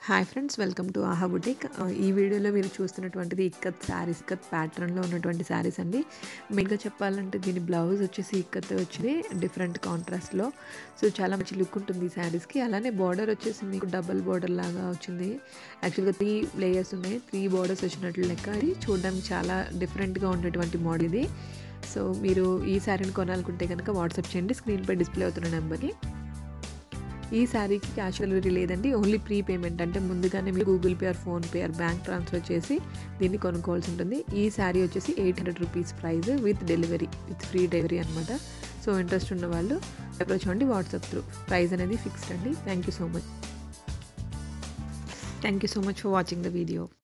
hi friends welcome to Aaha boutique ఈ వీడియోలో మీరు చూస్తున్నటువంటిది ఇక్కత్ శారీస్ ఇక్కత్ ప్యాటర్న్లో ఉన్నటువంటి శారీస్ అండి మెయిన్గా చెప్పాలంటే దీని బ్లౌజ్ వచ్చేసి ఇక్కత్ వచ్చింది డిఫరెంట్ కాంట్రాస్ట్లో సో చాలా మంచి లుక్ ఉంటుంది ఈ శారీస్కి అలానే బార్డర్ వచ్చేసి మీకు డబల్ బార్డర్ లాగా వచ్చింది యాక్చువల్గా త్రీ లేయర్స్ ఉన్నాయి త్రీ బార్డర్స్ వచ్చినట్లు లెక్క అది చూడడానికి చాలా డిఫరెంట్గా ఉండేటువంటి మోడల్ ఇది సో మీరు ఈ శారీని కొనాలనుకుంటే కనుక వాట్సాప్ చేయండి స్క్రీన్పై డిస్ప్లే అవుతున్న నెంబర్కి ఈ శారీకి క్యాష్ డెలివరీ లేదండి ఓన్లీ ప్రీ పేమెంట్ అంటే ముందుగానే మీరు Google Pay or PhonePe or bank transfer చేసి దీన్ని కొనుక్కోవాల్సి ఉంటుంది ఈ శారీ వచ్చేసి eight hundred rupees price with delivery with free delivery అనమాట సో ఇంట్రెస్ట్ ఉన్న వాళ్ళు అప్రోచ్ అవ్వండి వాట్సాప్ త్రూ ప్రైస్ అనేది ఫిక్స్డ్ అండి thank you so much thank you so much for watching the video